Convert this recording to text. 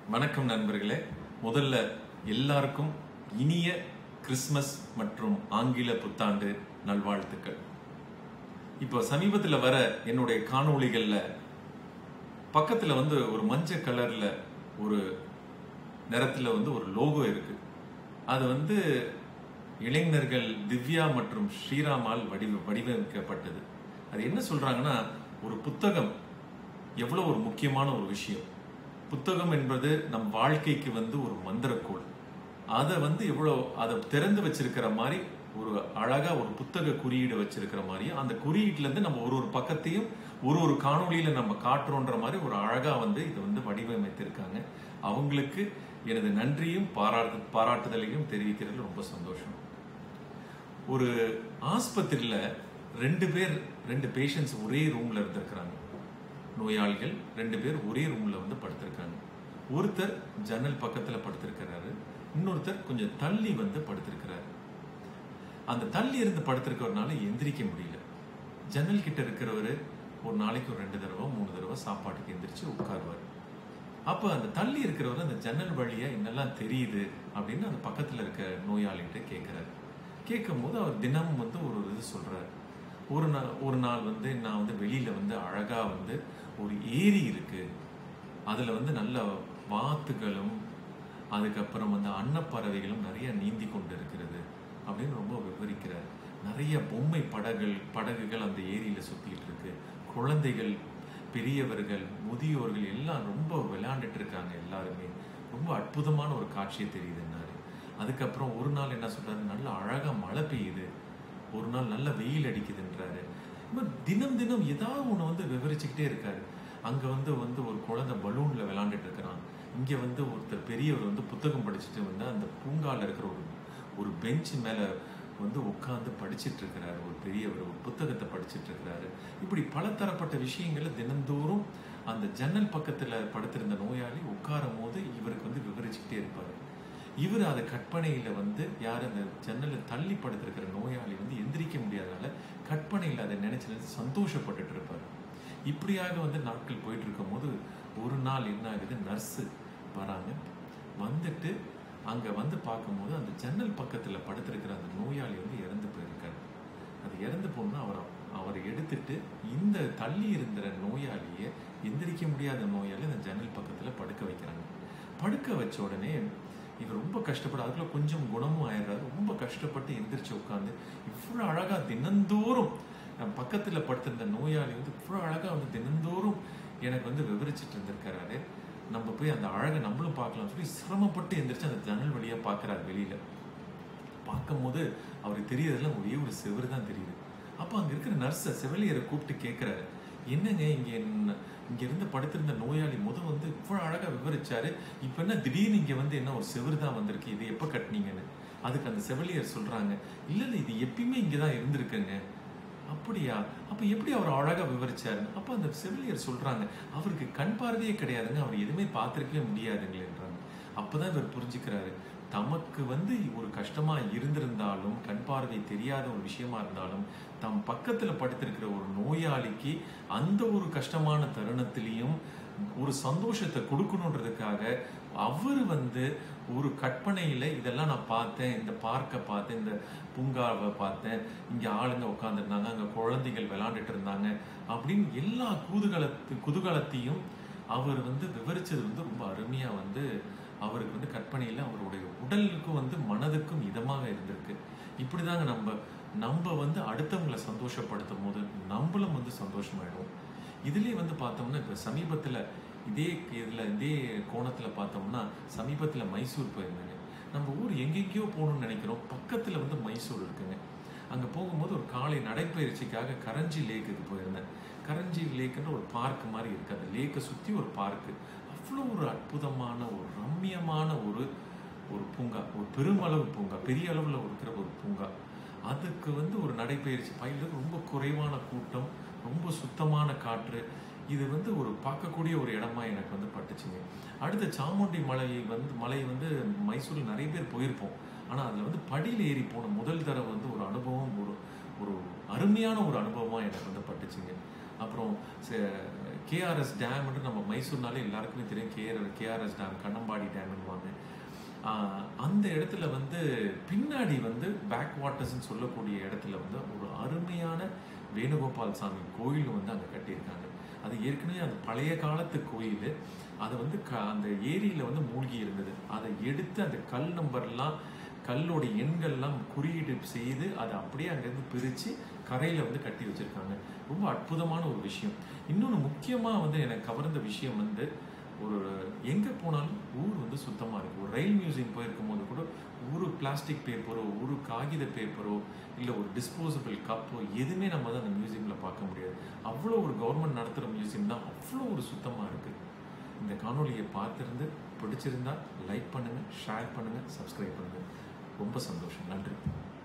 வணக்கம் நண்பர்களே முதல்ல எல்லாருக்கும் இனிய கிறிஸ்மஸ் மற்றும் ஆங்கில புத்தாண்டு நல்வாழ்த்துக்கள் இப்போ சமீபத்தில் வர என்னுடைய காணொளிகள்ல பக்கத்துல வந்து ஒரு மஞ்சள் கலர்ல ஒரு நிறத்துல வந்து ஒரு லோகோ இருக்கு அது வந்து இளைஞர்கள் திவ்யா மற்றும் ஸ்ரீராமால் வடிவ வடிவமைக்கப்பட்டது அது என்ன சொல்றாங்கன்னா ஒரு புத்தகம் எவ்வளவு ஒரு முக்கியமான ஒரு விஷயம் புத்தகம் என்பது நம் வாழ்க்கைக்கு வந்து ஒரு மந்திரக்கோள் அதை வந்து எவ்வளோ அதை திறந்து வச்சிருக்கிற மாதிரி ஒரு அழகா ஒரு புத்தக குறியீடு வச்சிருக்கிற மாதிரியும் அந்த குறியீட்டுல இருந்து நம்ம ஒரு ஒரு பக்கத்தையும் ஒரு ஒரு காணொளியில நம்ம காட்டுறோன்ற மாதிரி ஒரு அழகா வந்து இதை வந்து வடிவமைத்திருக்காங்க அவங்களுக்கு எனது நன்றியும் பாராட்டு பாராட்டுதலையும் தெரிவிக்கிறதுல ரொம்ப சந்தோஷம் ஒரு ஆஸ்பத்திரியில ரெண்டு பேர் ரெண்டு பேஷண்ட்ஸ் ஒரே ரூம்ல இருந்திருக்கிறாங்க நோயாளிகள் ரெண்டு பேர் ஒரே ரூம்ல வந்து படுத்திருக்காங்க ஒருத்தர் ஜன்னல் பக்கத்துல படுத்திருக்கிறாரு இன்னொருத்தர் கொஞ்சம் தள்ளி வந்து படுத்திருக்கிறாரு அந்த தள்ளி இருந்து படுத்திருக்கிறதுனால எந்திரிக்க முடியல ஜன்னல் கிட்ட இருக்கிறவரு ஒரு நாளைக்கு ஒரு ரெண்டு தடவை மூணு தடவை சாப்பாட்டுக்கு எந்திரிச்சு உட்காருவார் அப்ப அந்த தள்ளி இருக்கிறவர் அந்த ஜன்னல் வழியா என்னெல்லாம் தெரியுது அப்படின்னு அந்த பக்கத்துல இருக்க நோயாளிகிட்ட கேட்கிறாரு கேட்கும் போது அவர் தினமும் வந்து ஒரு இது சொல்றாரு ஒரு நாள் ஒரு நாள் வந்து நான் வந்து வெளியில வந்து அழகா வந்து ஒரு ஏரி இருக்கு அதுல வந்து நல்ல வாத்துகளும் அதுக்கப்புறம் வந்து அன்னப்பறவைகளும் நிறைய நீந்தி கொண்டு இருக்கிறது அப்படின்னு ரொம்ப விவரிக்கிறார் நிறைய பொம்மை படகுகள் படகுகள் அந்த ஏரியில சுத்திட்டு இருக்கு குழந்தைகள் பெரியவர்கள் முதியோர்கள் எல்லாம் ரொம்ப விளையாண்டுட்டு இருக்காங்க எல்லாருமே ரொம்ப அற்புதமான ஒரு காட்சியை தெரியுதுன்னாரு அதுக்கப்புறம் ஒரு நாள் என்ன சொல்றாரு நல்ல அழகா மழை பெய்யுது ஒரு நாள் நல்ல வெயில் அடிக்குதுன்றாரு இந்த மாதிரி தினம் தினம் ஏதாவது ஒண்ணு வந்து விவரிச்சுக்கிட்டே இருக்காரு அங்க வந்து வந்து ஒரு குழந்தை பலூன்ல விளையாண்டுட்டு இருக்கிறான் இங்க வந்து ஒருத்தர் பெரியவர் வந்து புத்தகம் படிச்சுட்டு வந்து அந்த பூங்கால இருக்கிற ஒரு ஒரு பெஞ்ச் மேல வந்து உட்கார்ந்து படிச்சிட்டு இருக்கிறாரு ஒரு பெரியவர் ஒரு புத்தகத்தை படிச்சிட்டு இருக்கிறாரு இப்படி பல தரப்பட்ட விஷயங்களை தினந்தோறும் அந்த ஜன்னல் பக்கத்துல படுத்திருந்த நோயாளி உட்காரும் போது இவருக்கு வந்து விவரிச்சுக்கிட்டே இருப்பாரு இவர் அதை கற்பனையில வந்து யார் அந்த ஜன்னலை தள்ளி படுத்திருக்கிற நோயாளி வந்து எந்திரிக்க முடியாதனால கற்பனையில் அதை நினைச்சு நினைச்சு சந்தோஷப்பட்டுட்டு இருப்பாரு இப்படியாக வந்து நாட்கள் போயிட்டு இருக்கும் போது ஒரு நாள் என்ன ஆகுது நர்ஸு வராங்க வந்துட்டு அங்க வந்து பார்க்கும்போது அந்த ஜன்னல் பக்கத்துல படுத்திருக்கிற அந்த நோயாளி வந்து இறந்து போயிருக்காரு அது இறந்து போனா அவர் அவரை எடுத்துட்டு இந்த தள்ளி இருந்த நோயாளியை எந்திரிக்க முடியாத நோயாளி அந்த ஜன்னல் பக்கத்துல படுக்க வைக்கிறாங்க படுக்க வச்ச உடனே இவர் ரொம்ப கஷ்டப்பட்டு அதுக்குள்ள கொஞ்சம் குணமும் ஆயிடுறாரு ரொம்ப கஷ்டப்பட்டு எந்திரிச்சு உட்காந்து இவ்வளவு அழகா தினந்தோறும் நம் பக்கத்துல படுத்திருந்த நோயாளி வந்து இவ்வளவு அழகா வந்து தினந்தோறும் எனக்கு வந்து விவரிச்சுட்டு இருந்திருக்கிறாரு நம்ம போய் அந்த அழகை நம்மளும் பார்க்கலாம் சொல்லி சிரமப்பட்டு எந்திரிச்சு அந்த ஜன்னல் வழியா பாக்குறாரு வெளியில பார்க்கும்போது அவருக்கு தெரியறதுல ஒரே ஒரு செவரு தான் தெரியுது அப்போ அங்க இருக்கிற நர்ஸை செவிலியரை கூப்பிட்டு கேட்கிறாரு என்னங்க இங்க என்ன- இங்க இருந்து படுத்திருந்த நோயாளி முத வந்து இவ்வளவு அழகா விவரிச்சாரு இப்ப என்ன திடீர்னு இங்க வந்து என்ன ஒரு செவரு தான் வந்திருக்கு இது எப்ப கட்டினீங்கன்னு அதுக்கு அந்த செவிலியர் சொல்றாங்க இல்ல இல்ல இது எப்பயுமே இங்கதான் இருந்திருக்குங்க அப்படியா அப்ப எப்படி அவர் அழகா விவரிச்சாரு அப்ப அந்த செவிலியர் சொல்றாங்க அவருக்கு கண் பார்வையே கிடையாதுங்க அவர் எதுவுமே பார்த்திருக்கவே முடியாதுங்களேன்றாங்க அப்பதான் இவர் புரிஞ்சுக்கிறாரு தமக்கு வந்து ஒரு கஷ்டமா இருந்திருந்தாலும் கண் பார்வை தெரியாத ஒரு விஷயமா இருந்தாலும் தம் பக்கத்துல படுத்திருக்கிற ஒரு நோயாளிக்கு அந்த ஒரு கஷ்டமான தருணத்திலையும் ஒரு சந்தோஷத்தை கொடுக்கணுன்றதுக்காக அவர் வந்து ஒரு கற்பனையில இதெல்லாம் நான் பார்த்தேன் இந்த பார்க்க பார்த்தேன் இந்த பூங்காவை பார்த்தேன் இங்க ஆளுங்க உட்காந்துருந்தாங்க அங்க குழந்தைகள் விளையாண்டுட்டு இருந்தாங்க அப்படின்னு எல்லா குதூகலத்து குதூகலத்தையும் அவர் வந்து விவரிச்சது வந்து ரொம்ப அருமையா வந்து அவருக்கு வந்து கற்பனையில அவருடைய உடலுக்கும் வந்து மனதுக்கும் இதமாக இருந்திருக்கு இப்படிதாங்க நம்ம நம்ம வந்து அடுத்தவங்களை சந்தோஷப்படுத்தும் போது நம்மளும் வந்து சந்தோஷமாயிடுவோம் இதுலயே வந்து பார்த்தோம்னா இப்ப சமீபத்துல இதே இதுல இதே கோணத்துல பார்த்தோம்னா சமீபத்துல மைசூர் போயிருந்தேங்க நம்ம ஊர் எங்கெங்கேயோ போகணும்னு நினைக்கிறோம் பக்கத்துல வந்து மைசூர் இருக்குங்க அங்க போகும்போது ஒரு காலை நடைப்பயிற்சிக்காக கரஞ்சி லேக்குக்கு போயிருந்தேன் கரஞ்சி லேக்குன்ற ஒரு பார்க் மாதிரி இருக்கு அந்த லேக்கை சுத்தி ஒரு பார்க்கு அவ்வளோ ஒரு அற்புதமான ஒரு ரம்மியமான ஒரு ஒரு பூங்கா ஒரு பெருமளவு பூங்கா பெரிய அளவுல இருக்கிற ஒரு பூங்கா அதுக்கு வந்து ஒரு நடைப்பயிற்சி பயிலுக்கு ரொம்ப குறைவான கூட்டம் ரொம்ப சுத்தமான காற்று இது வந்து ஒரு பார்க்கக்கூடிய ஒரு இடமா எனக்கு வந்து பட்டுச்சுங்க அடுத்த சாமுண்டி மலை வந்து மலை வந்து மைசூரில் நிறைய பேர் போயிருப்போம் ஆனா அதுல வந்து படியில் ஏறி போன முதல் தடவை வந்து ஒரு அனுபவம் ஒரு ஒரு அருமையான ஒரு அனுபவமா எனக்கு வந்து பட்டுச்சுங்க அப்புறம் ச- கேஆர்எஸ் டேம்னு நம்ம மைசூர்னாலே எல்லாருக்குமே தெரியும் கேஆர் கேஆர்எஸ் டேம் கண்ணம்பாடி டேம்னுவாங்க ஆஹ் அந்த இடத்துல வந்து பின்னாடி வந்து பேக் வாட்டர்ஸ்ன்னு சொல்லக்கூடிய இடத்துல வந்து ஒரு அருமையான வேணுகோபால் சாமி கோயில் வந்து அங்கே கட்டியிருக்காங்க அது ஏற்கனவே அது பழைய காலத்து கோயில் அது வந்து க அந்த ஏரியில் வந்து மூழ்கி இருந்தது அதை எடுத்து அந்த கல் நம்பர்லாம் கல்லோட எண்கள்லாம் குறியீடு செய்து அதை அப்படியே அங்கேருந்து பிரித்து கரையில் வந்து கட்டி வச்சிருக்காங்க ரொம்ப அற்புதமான ஒரு விஷயம் இன்னொன்று முக்கியமாக வந்து எனக்கு கவர்ந்த விஷயம் வந்து ஒரு எங்கே போனாலும் ஊர் வந்து சுத்தமாக இருக்குது ஒரு ரயில் மியூசியம் போயிருக்கும் போது கூட ஒரு பிளாஸ்டிக் பேப்பரோ ஒரு காகித பேப்பரோ இல்லை ஒரு டிஸ்போசபிள் கப்போ எதுவுமே நம்ம வந்து அந்த மியூசியமில் பார்க்க முடியாது அவ்வளோ ஒரு கவர்மெண்ட் நடத்துகிற மியூசியம் தான் அவ்வளோ ஒரு சுத்தமாக இருக்குது இந்த காணொலியை பார்த்துருந்து பிடிச்சிருந்தா லைக் பண்ணுங்கள் ஷேர் பண்ணுங்கள் சப்ஸ்கிரைப் பண்ணுங்கள் ரொம்ப சந்தோஷம் நன்றி